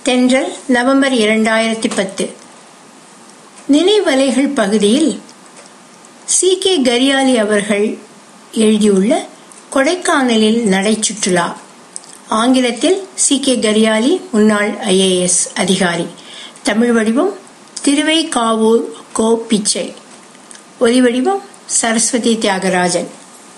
தென்றல் நவம்பர் இரண்டாயிரத்தி பத்து நினைவலைகள் பகுதியில் சி கே கரியாலி அவர்கள் எழுதியுள்ள கொடைக்கானலில் நடை சுற்றுலா ஆங்கிலத்தில் சி கே கரியாலி முன்னாள் ஐஏஎஸ் அதிகாரி தமிழ் வடிவம் திருவைக்காவூர் கோ பிச்சை ஒலி வடிவம் சரஸ்வதி தியாகராஜன்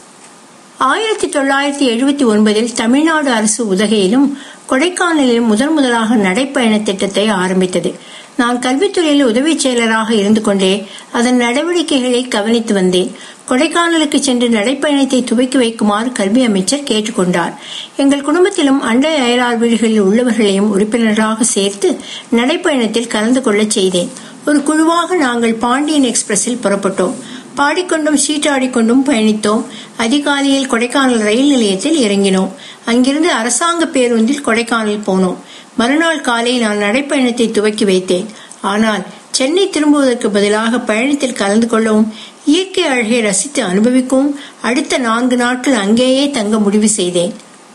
ஆயிரத்தி தொள்ளாயிரத்தி எழுபத்தி ஒன்பதில் தமிழ்நாடு அரசு உதகையிலும் கொடைக்கானலிலும் முதன் முதலாக நடைப்பயண திட்டத்தை ஆரம்பித்தது நான் கல்வித்துறையில் உதவி செயலராக இருந்து கொண்டே அதன் நடவடிக்கைகளை கவனித்து வந்தேன் கொடைக்கானலுக்கு சென்று நடைப்பயணத்தை துவக்கி வைக்குமாறு கல்வி அமைச்சர் கேட்டுக்கொண்டார் எங்கள் குடும்பத்திலும் அண்டை அயலார் வீடுகளில் உள்ளவர்களையும் உறுப்பினராக சேர்த்து நடைப்பயணத்தில் கலந்து கொள்ளச் செய்தேன் ஒரு குழுவாக நாங்கள் பாண்டியன் எக்ஸ்பிரஸில் புறப்பட்டோம் பாடிக்கொண்டும் சீட்டாடிக்கொண்டும் பயணித்தோம் அதிகாலையில் கொடைக்கானல் ரயில் நிலையத்தில் இறங்கினோம் அங்கிருந்து அரசாங்க பேருந்தில் கொடைக்கானல் போனோம் மறுநாள் காலை நான் நடைப்பயணத்தை துவக்கி வைத்தேன் ஆனால் சென்னை திரும்புவதற்கு பதிலாக பயணத்தில் கலந்து கொள்ளவும் இயற்கை அழகை ரசித்து அனுபவிக்கவும் அடுத்த நான்கு நாட்கள் அங்கேயே தங்க முடிவு செய்தேன்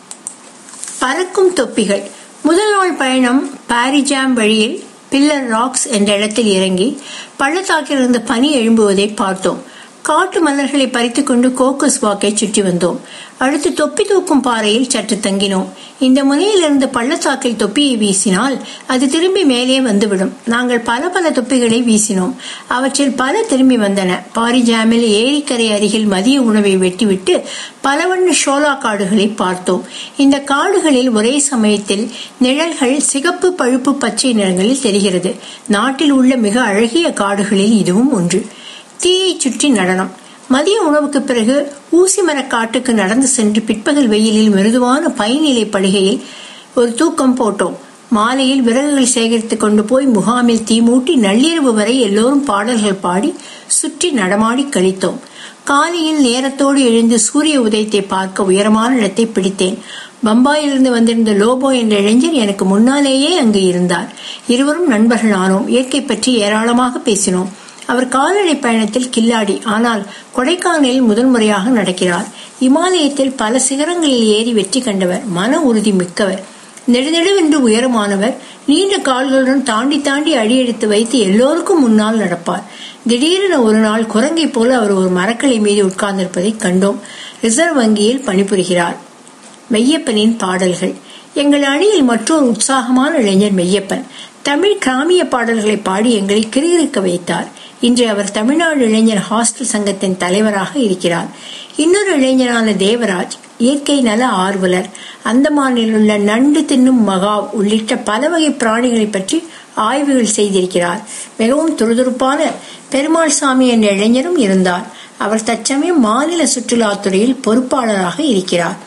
பறக்கும் தொப்பிகள் முதல் நாள் பயணம் பாரிஜாம் வழியில் பில்லர் ராக்ஸ் என்ற இடத்தில் இறங்கி பள்ளத்தாக்கில் இருந்த பனி எழும்புவதை பார்த்தோம் காட்டு மலர்களை பறித்துக் கொண்டு கோக்கஸ் வாக்கை சுற்றி வந்தோம் அடுத்து தொப்பி தூக்கும் பாறையில் சற்று தங்கினோம் இந்த முனையில் இருந்த பள்ளத்தாக்கில் தொப்பியை வீசினால் அது திரும்பி மேலே வந்துவிடும் நாங்கள் பல பல தொப்பிகளை வீசினோம் அவற்றில் பல திரும்பி வந்தன பாரிஜாமில் ஏரிக்கரை அருகில் மதிய உணவை வெட்டிவிட்டு பல வண்ண ஷோலா காடுகளை பார்த்தோம் இந்த காடுகளில் ஒரே சமயத்தில் நிழல்கள் சிகப்பு பழுப்பு பச்சை நிறங்களில் தெரிகிறது நாட்டில் உள்ள மிக அழகிய காடுகளில் இதுவும் ஒன்று தீயை சுற்றி நடனம் மதிய உணவுக்கு பிறகு ஊசி மரக்காட்டுக்கு நடந்து சென்று பிற்பகல் வெயிலில் மிருதுவான பைநிலை படுகையில் ஒரு தூக்கம் போட்டோம் மாலையில் விறகுகள் சேகரித்துக் கொண்டு போய் முகாமில் தீ மூட்டி நள்ளிரவு வரை எல்லோரும் பாடல்கள் பாடி சுற்றி நடமாடி கழித்தோம் காலையில் நேரத்தோடு எழுந்து சூரிய உதயத்தை பார்க்க உயரமான இடத்தை பிடித்தேன் பம்பாயிலிருந்து வந்திருந்த லோபோ என்ற இளைஞர் எனக்கு முன்னாலேயே அங்கு இருந்தார் இருவரும் நண்பர்கள் ஆனோம் இயற்கை பற்றி ஏராளமாக பேசினோம் அவர் கால்நடை பயணத்தில் கில்லாடி ஆனால் கொடைக்கானலில் முதல் முறையாக நடக்கிறார் இமாலயத்தில் பல சிகரங்களில் ஏறி வெற்றி கண்டவர் மன உறுதி மிக்கவர் நெடுநெடுவென்று உயரமானவர் நீண்ட கால்களுடன் தாண்டி தாண்டி அடியெடுத்து வைத்து எல்லோருக்கும் முன்னால் நடப்பார் திடீரென ஒரு நாள் குரங்கை போல அவர் ஒரு மரக்கிளை மீது உட்கார்ந்திருப்பதை கண்டோம் ரிசர்வ் வங்கியில் பணிபுரிகிறார் மெய்யப்பனின் பாடல்கள் எங்கள் அணியில் மற்றொரு உற்சாகமான இளைஞர் மெய்யப்பன் தமிழ் கிராமிய பாடல்களை பாடி எங்களை கிறுகிறுக்க வைத்தார் இன்று அவர் தமிழ்நாடு இளைஞர் ஹாஸ்டல் சங்கத்தின் தலைவராக இருக்கிறார் இன்னொரு இளைஞரான தேவராஜ் இயற்கை நல ஆர்வலர் அந்தமானில் உள்ள நண்டு தின்னும் மகாவ் உள்ளிட்ட பல வகை பிராணிகளை பற்றி ஆய்வுகள் செய்திருக்கிறார் மிகவும் துருதுருப்பான பெருமாள் சாமி என்ற இளைஞரும் இருந்தார் அவர் தற்சமயம் மாநில சுற்றுலாத்துறையில் பொறுப்பாளராக இருக்கிறார்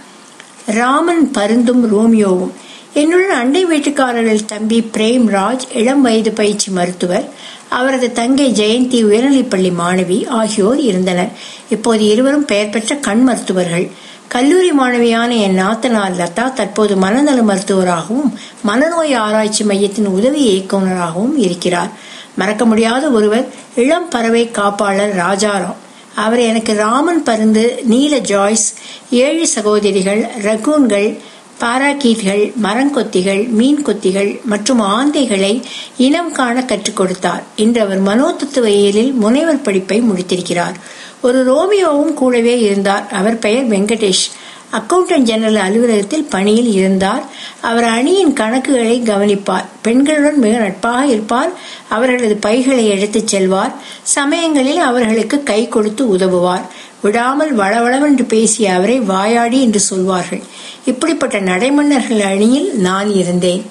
ராமன் பருந்தும் ரோமியோவும் என்னுடன் அண்டை வீட்டுக்காரர்கள் தம்பி பிரேம் ராஜ் இளம் வயது பயிற்சி மருத்துவர் அவரது தங்கை ஜெயந்தி உயர்நிலைப்பள்ளி மாணவி ஆகியோர் இருந்தனர் இப்போது இருவரும் பெயர் பெற்ற கண் மருத்துவர்கள் கல்லூரி மாணவியான என் நாத்தனார் லதா தற்போது மனநல மருத்துவராகவும் மனநோய் ஆராய்ச்சி மையத்தின் உதவி இயக்குநராகவும் இருக்கிறார் மறக்க முடியாத ஒருவர் இளம் பறவை காப்பாளர் ராஜாராம் அவர் எனக்கு ராமன் பருந்து நீல ஜாய்ஸ் ஏழு சகோதரிகள் ரகூன்கள் பாராக்கீட்கள் மரங்கொத்திகள் மீன் கொத்திகள் மற்றும் ஆந்தைகளை இனம் காண கற்றுக் கொடுத்தார் இன்று அவர் மனோதத்துவியலில் முனைவர் படிப்பை முடித்திருக்கிறார் ஒரு ரோமியோவும் கூடவே இருந்தார் அவர் பெயர் வெங்கடேஷ் அக்கவுண்டன்ட் ஜெனரல் அலுவலகத்தில் பணியில் இருந்தார் அவர் அணியின் கணக்குகளை கவனிப்பார் பெண்களுடன் மிக நட்பாக இருப்பார் அவர்களது பைகளை எடுத்துச் செல்வார் சமயங்களில் அவர்களுக்கு கை கொடுத்து உதவுவார் விடாமல் வளவளவென்று பேசிய அவரை வாயாடி என்று சொல்வார்கள் இப்படிப்பட்ட நடைமன்னர்கள் அணியில் நான் இருந்தேன்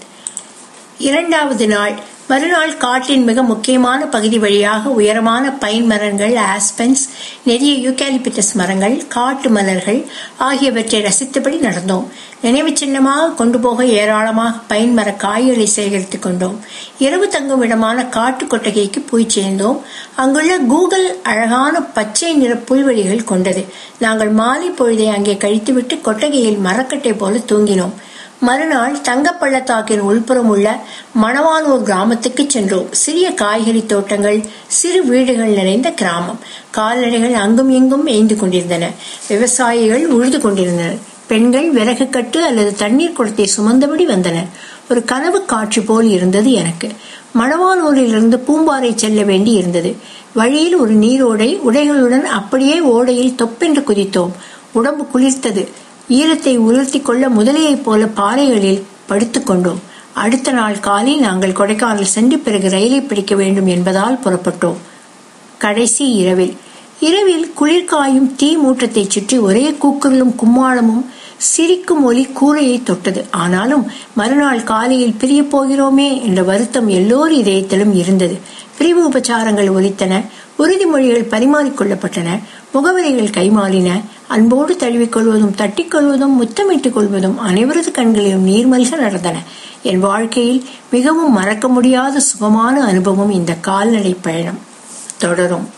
இரண்டாவது நாள் மறுநாள் காட்டின் மிக முக்கியமான பகுதி வழியாக உயரமான பைன் மரங்கள் ஆஸ்பென்ஸ் நெறிய யூகாலிபிட்டஸ் மரங்கள் காட்டு மலர்கள் ஆகியவற்றை ரசித்தபடி நடந்தோம் நினைவு சின்னமாக கொண்டு போக ஏராளமாக பைன் மர காய்களை சேகரித்துக் கொண்டோம் இரவு தங்கும் இடமான காட்டு கொட்டகைக்கு போய் சேர்ந்தோம் அங்குள்ள கூகுள் அழகான பச்சை நிற புல்வெளிகள் கொண்டது நாங்கள் மாலை பொழுதை அங்கே கழித்துவிட்டு கொட்டகையில் மரக்கட்டை போல தூங்கினோம் மறுநாள் தங்கப்பள்ளத்தாக்கின் உள்புறம் உள்ள மணவானூர் கிராமத்துக்கு சென்றோம் சிறிய காய்கறி தோட்டங்கள் சிறு வீடுகள் நிறைந்த கிராமம் கால்நடைகள் அங்கும் இங்கும் மேய்ந்து கொண்டிருந்தன விவசாயிகள் உழுது கொண்டிருந்தனர் பெண்கள் விறகு கட்டு அல்லது தண்ணீர் குடத்தை சுமந்தபடி வந்தனர் ஒரு கனவு காட்சி போல் இருந்தது எனக்கு மணவானூரிலிருந்து பூம்பாறை செல்ல வேண்டி இருந்தது வழியில் ஒரு நீரோடை உடைகளுடன் அப்படியே ஓடையில் தொப்பென்று குதித்தோம் உடம்பு குளிர்த்தது ஈரத்தை உலர்த்தி கொள்ள முதலையைப் போல பாறைகளில் படுத்துக் கொண்டோம் அடுத்த நாள் காலை நாங்கள் கொடைக்கானல் சென்று பிறகு ரயிலை பிடிக்க வேண்டும் என்பதால் புறப்பட்டோம் கடைசி இரவில் இரவில் குளிர்காயும் தீ மூட்டத்தை சுற்றி ஒரே கூக்குரலும் கும்மாளமும் சிரிக்கும் ஒலி கூரையை தொட்டது ஆனாலும் மறுநாள் காலையில் பிரிய போகிறோமே என்ற வருத்தம் எல்லோர் இதயத்திலும் இருந்தது பிரிவு உபச்சாரங்கள் ஒலித்தன உறுதிமொழிகள் பரிமாறிக்கொள்ளப்பட்டன முகவரிகள் கைமாறின அன்போடு தழுவிக்கொள்வதும் தட்டிக்கொள்வதும் முத்தமிட்டுக் கொள்வதும் அனைவரது கண்களிலும் நீர்மல்க நடந்தன என் வாழ்க்கையில் மிகவும் மறக்க முடியாத சுகமான அனுபவம் இந்த கால்நடை பயணம் தொடரும்